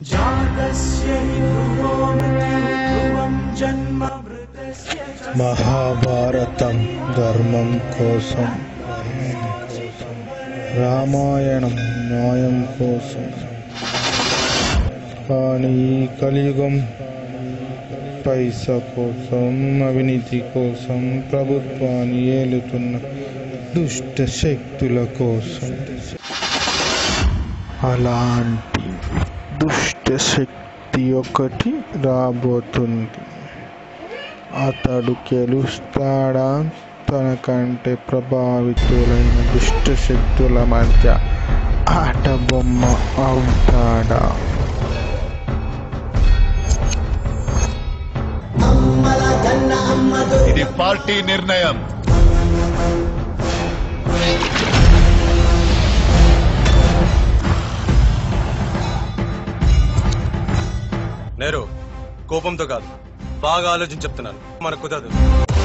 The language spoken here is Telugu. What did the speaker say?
जातस्य हि ध्रुवो मृत्युध्रुवं जन्म मृतस्य च మహాభారతం ధర్మం కోసం రామాయణం న్యాయం కోసం కానీ ఈ కలియుగం పైస కోసం అవినీతి కోసం ప్రభుత్వాన్ని ఏలుతున్న దుష్ట శక్తుల కోసం అలాంటి దుష్ట శక్తి ఒకటి రాబోతుంది అతడు గెలుస్తాడా తనకంటే ప్రభావితులైన దుష్ట శక్తుల మధ్య ఆట బొమ్మ అవుతాడా ఇది పార్టీ నిర్ణయం నేరు కోపంతో కాదు బాగా ఆలోచించి చెప్తున్నాను మనకు కుదరదు